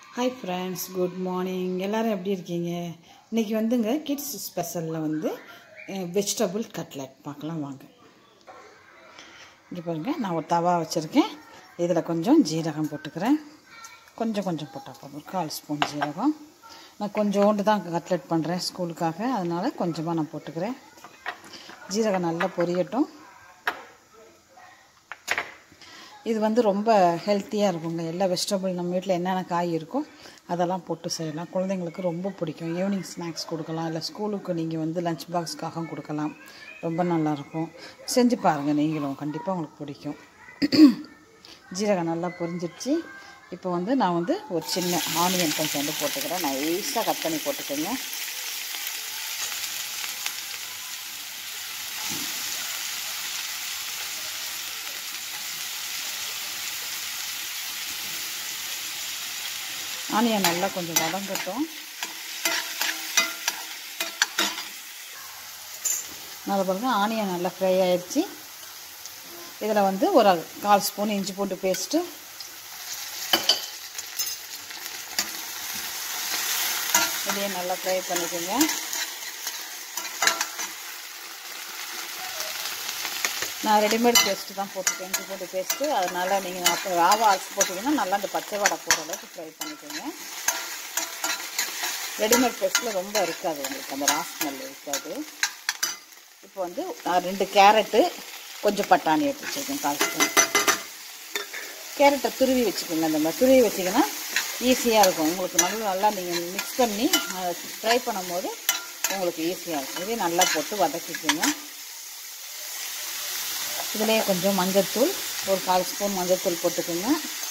hi friends good morning எல்லோரும் எப்படி இருக்கீங்க இன்றைக்கி வந்துங்க கிட்ஸ் ஸ்பெஷலில் வந்து வெஜிடபிள் கட்லெட் பார்க்கலாம் வாங்க இங்கே பாருங்கள் நான் ஒரு தவா வச்சுருக்கேன் இதில் கொஞ்சம் ஜீரகம் போட்டுக்கிறேன் கொஞ்சம் கொஞ்சம் போட்டால் போதும் கால் ஸ்பூன் ஜீரகம் நான் கொஞ்சோண்டு தான் கட்லெட் பண்ணுறேன் ஸ்கூலுக்காக அதனால் கொஞ்சமாக நான் போட்டுக்கிறேன் ஜீரகம் நல்லா பொரியட்டும் இது வந்து ரொம்ப ஹெல்த்தியாக இருக்குங்க எல்லா வெஜிடபிள் நம்ம வீட்டில் என்னென்ன காய் இருக்கோ அதெல்லாம் போட்டு செய்யலாம் குழந்தைங்களுக்கு ரொம்ப பிடிக்கும் ஈவினிங் ஸ்நாக்ஸ் கொடுக்கலாம் இல்லை ஸ்கூலுக்கு நீங்கள் வந்து லஞ்ச் பாக்ஸ்க்காக கொடுக்கலாம் ரொம்ப நல்லாயிருக்கும் செஞ்சு பாருங்கள் நீங்களும் கண்டிப்பாக உங்களுக்கு பிடிக்கும் ஜீரகம் நல்லா பொரிஞ்சிடுச்சு இப்போ வந்து நான் வந்து ஒரு சின்ன ஆனியன் கொஞ்சம் வந்து போட்டுக்கிறேன் நைஸாக கட் பண்ணி போட்டுக்கோங்க ஆனியன் நல்லா கொஞ்சம் வதங்கட்டும் நல்லா பாருங்கள் ஆனியன் நல்லா ஃப்ரை ஆயிடுச்சு இதில் வந்து ஒரு கால் ஸ்பூன் இஞ்சி பூண்டு பேஸ்ட்டு இதையும் நல்லா ஃப்ரை பண்ணிக்கோங்க நான் ரெடிமேட் பேஸ்ட்டு தான் போட்டுக்கேன் இஞ்சி பூண்டு பேஸ்ட்டு அதனால் நீங்கள் அப்போ ராவா அரைச்சி போட்டிங்கன்னா நல்லா அந்த பச்சை வடை போகிற அளவுக்கு ஃப்ரை பண்ணிக்கோங்க ரெடிமேட் பேஸ்ட்டில் ரொம்ப இருக்காது உங்களுக்கு அந்த ரா ஸ்மெல் இருக்காது இப்போ வந்து நான் ரெண்டு கேரட்டு கொஞ்சம் பட்டாணி எடுத்து வச்சுருக்கேன் கால் ஸ்பூன் கேரட்டை துருவி வச்சுக்கோங்க அந்த மாதிரி துருவி வச்சிங்கன்னா ஈஸியாக இருக்கும் உங்களுக்கு நல்லா நல்லா நீங்கள் மிக்ஸ் பண்ணி ஃப்ரை பண்ணும்போது உங்களுக்கு ஈஸியாக இருக்கும் இதே நல்லா போட்டு வதக்கிக்கோங்க இதுலேயே கொஞ்சம் மஞ்சத்தூள் ஒரு கால் ஸ்பூன் மஞ்சத்தூள் போட்டுக்கோங்க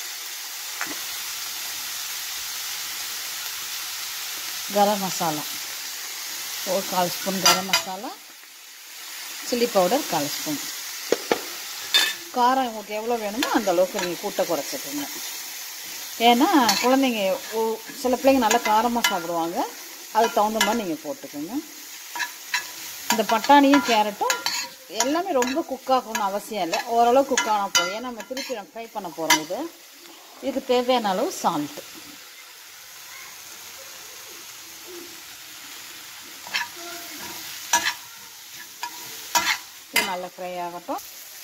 கரம் மசாலா ஒரு கால் spoon garam masala chilli powder கால் ஸ்பூன் காரம் உங்களுக்கு எவ்வளோ வேணுமோ அந்த அளவுக்கு நீங்கள் கூட்ட குறைச்சிக்கோங்க ஏன்னா குழந்தைங்க சில பிள்ளைங்க நல்லா காரமாக சாப்பிடுவாங்க அதுக்கு தகுந்த மாதிரி நீங்கள் போட்டுக்கோங்க இந்த பட்டாணியும் கேரட்டும் எல்லாமே ரொம்ப குக் ஆகணும்னு அவசியம் இல்லை ஓரளவு குக் ஆனால் போதும் ஏன்னா நம்ம திருப்பி நம்ம ஃப்ரை பண்ண போகிறோம் இது இதுக்கு தேவையான அளவு சால்ட்டு இது நல்லா ஃப்ரை ஆகட்டும்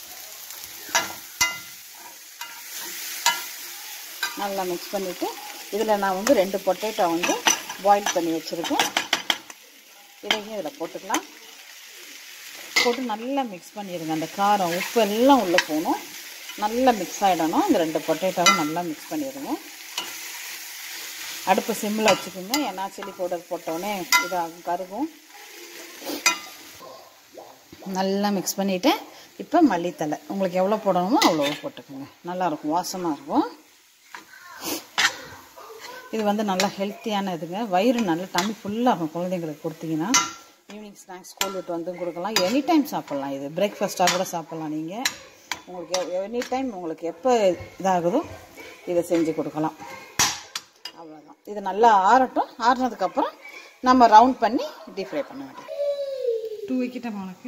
நல்லா மிக்ஸ் பண்ணிவிட்டு இதில் நான் வந்து ரெண்டு பொட்டேட்டோ வந்து பாயில் பண்ணி வச்சுருக்கேன் இதையும் இதில் போட்டுக்கலாம் போட்டு நல்லா மிக்ஸ் பண்ணிடுங்க அந்த காரம் உப்பு எல்லாம் உள்ளே போகணும் நல்லா மிக்ஸ் ஆகிடணும் இந்த ரெண்டு பொட்டேட்டோவும் நல்லா மிக்ஸ் பண்ணிடுங்க அடுப்பு சிம்மில் வச்சுக்கோங்க ஏன்னா சில்லி பவுடர் போட்டோடனே இதாகும் கருகும் நல்லா மிக்ஸ் பண்ணிவிட்டு இப்போ மல்லித்தலை உங்களுக்கு எவ்வளோ போடணுமோ அவ்வளோ போட்டுக்கோங்க நல்லாயிருக்கும் வாசமாக இருக்கும் இது வந்து நல்லா ஹெல்த்தியான இதுங்க வயிறு நல்லா டம்மி ஃபுல்லாகும் குழந்தைங்களுக்கு கொடுத்தீங்கன்னா ஈவினிங் ஸ்நாக்ஸ் ஸ்கூல் விட்டு வந்து கொடுக்கலாம் எனி டைம் சாப்பிட்லாம் இது பிரேக்ஃபாஸ்ட்டாக கூட சாப்பிட்லாம் நீங்கள் உங்களுக்கு எனி டைம் உங்களுக்கு எப்போ இதாகுதோ இதை செஞ்சு கொடுக்கலாம் அவ்வளோதான் இது நல்லா ஆறட்டும் ஆறுனதுக்கப்புறம் நம்ம ரவுண்ட் பண்ணி டீப் ஃப்ரை பண்ண வேண்டியது டூ வைக்கிட்டேன் உனக்கு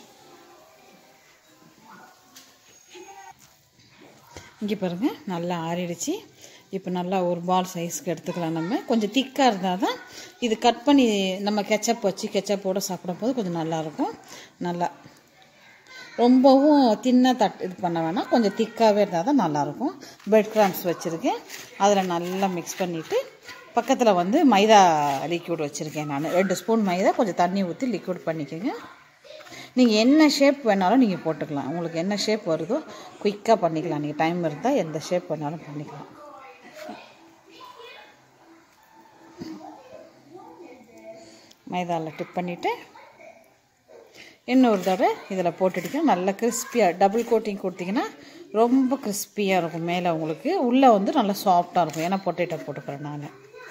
இங்கே பாருங்கள் நல்லா ஆறிடுச்சு இப்போ நல்லா ஒரு பால் சைஸ்க்கு எடுத்துக்கலாம் நம்ம கொஞ்சம் திக்காக இருந்தால் தான் இது கட் பண்ணி நம்ம கெச்சப் வச்சு கெச்சப்போடு சாப்பிடும் போது கொஞ்சம் நல்லாயிருக்கும் நல்லா ரொம்பவும் தின்னாக தட் இது பண்ண வேணாம் கொஞ்சம் திக்காகவே இருந்தால் தான் நல்லாயிருக்கும் பிரெட் கிராம்ஸ் வச்சுருக்கேன் அதில் நல்லா மிக்ஸ் பண்ணிவிட்டு பக்கத்தில் வந்து மைதா லிக்யூட் வச்சுருக்கேன் நான் ரெண்டு ஸ்பூன் மைதா கொஞ்சம் தண்ணி ஊற்றி லிக்யூட் பண்ணிக்கோங்க நீங்கள் என்ன ஷேப் வேணாலும் நீங்கள் போட்டுக்கலாம் உங்களுக்கு என்ன ஷேப் வருதோ குயிக்காக பண்ணிக்கலாம் நீங்கள் டைம் இருந்தால் எந்த ஷேப் வேணாலும் பண்ணிக்கலாம் மைதாவில் டிப் பண்ணிவிட்டு இன்னொரு தடவை இதில் போட்டுட்டிங்கன்னா நல்லா கிறிஸ்பியாக டபுள் கோட்டிங் கொடுத்தீங்கன்னா ரொம்ப கிறிஸ்பியாக இருக்கும் மேலே உங்களுக்கு உள்ளே வந்து நல்லா சாஃப்டாக இருக்கும் ஏன்னா பொட்டேட்டோ போட்டுக்கிறேன் நான்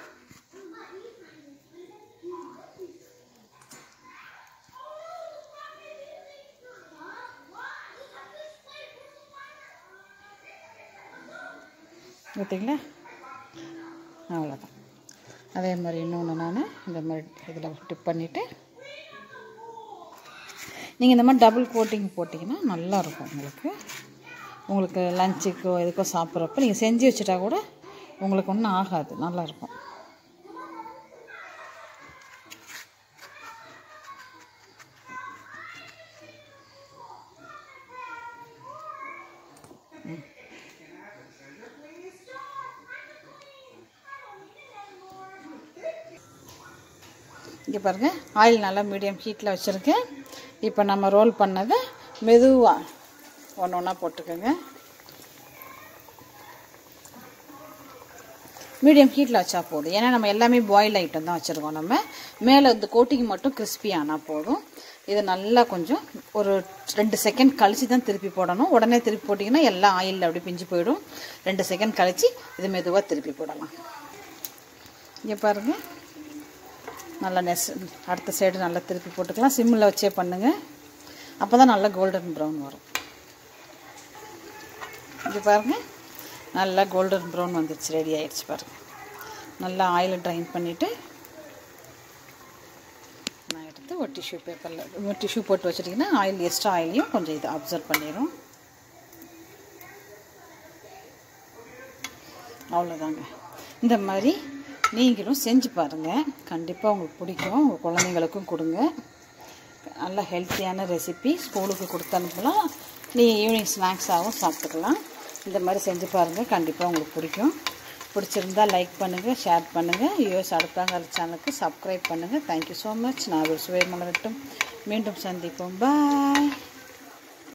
பார்த்தீங்களா அவ்வளோதான் அதே மாதிரி இன்னொன்று நான் இந்த மாதிரி இதில் டிப் பண்ணிவிட்டு நீங்கள் இந்த மாதிரி டபுள் கோட்டிங் போட்டிங்கன்னா நல்லாயிருக்கும் உங்களுக்கு உங்களுக்கு லஞ்சுக்கோ எதுக்கோ சாப்பிட்றப்ப நீங்கள் செஞ்சு வச்சுட்டா கூட உங்களுக்கு ஒன்றும் ஆகாது நல்லாயிருக்கும் இங்கே பாருங்கள் ஆயில் நல்லா மீடியம் ஹீட்டில் வச்சுருக்கேன் இப்போ நம்ம ரோல் பண்ணதை மெதுவாக ஒன்று ஒன்றா போட்டுக்கோங்க மீடியம் ஹீட்டில் வச்சா போதும் ஏன்னா நம்ம எல்லாமே பாயில் ஐட்டம் தான் வச்சுருக்கோம் நம்ம மேலே இந்த கோட்டிங் மட்டும் கிறிஸ்பி ஆனால் போதும் இது நல்லா கொஞ்சம் ஒரு ரெண்டு செகண்ட் கழித்து தான் திருப்பி போடணும் உடனே திருப்பி போட்டிங்கன்னா எல்லாம் ஆயிலில் அப்படி பிஞ்சு போயிடும் ரெண்டு செகண்ட் கழித்து இது மெதுவாக திருப்பி போடலாம் இங்கே பாருங்கள் நல்லா நெஸ் அடுத்த சைடு நல்லா திருப்பி போட்டுக்கலாம் சிம்மில் வச்சே பண்ணுங்கள் அப்போ தான் நல்லா கோல்டன் ப்ரௌன் வரும் இங்கே பாருங்கள் நல்லா கோல்டன் ப்ரௌன் வந்துடுச்சு ரெடி ஆயிடுச்சு பாருங்கள் நல்லா ஆயிலை ட்ரைன் பண்ணிவிட்டு நான் எடுத்து ஒரு டிஷ்யூ பேப்பரில் ஒரு டிஷ்யூ போட்டு வச்சுட்டிங்கன்னா ஆயில் எக்ஸ்ட்ரா ஆயிலையும் கொஞ்சம் இது அப்சர்வ் பண்ணிடும் அவ்வளோதாங்க இந்த மாதிரி நீங்களும் செஞ்சு பாருங்கள் கண்டிப்பாக உங்களுக்கு பிடிக்கும் உங்கள் குழந்தைங்களுக்கும் கொடுங்க நல்ல ஹெல்த்தியான ரெசிபி ஸ்கூலுக்கு கொடுத்து அனுப்பலாம் நீங்கள் ஈவினிங் ஸ்நாக்ஸாகவும் சாப்பிட்டுக்கலாம் இந்த மாதிரி செஞ்சு பாருங்கள் கண்டிப்பாக உங்களுக்கு பிடிக்கும் பிடிச்சிருந்தா லைக் பண்ணுங்கள் ஷேர் பண்ணுங்கள் யூஎஸ் அடுத்தாங்கிற சேனலுக்கு சப்ஸ்கிரைப் பண்ணுங்கள் தேங்க்யூ ஸோ மச் நான் ஒரு சுவை மலரட்டும் மீண்டும் சந்திப்போம் பாய்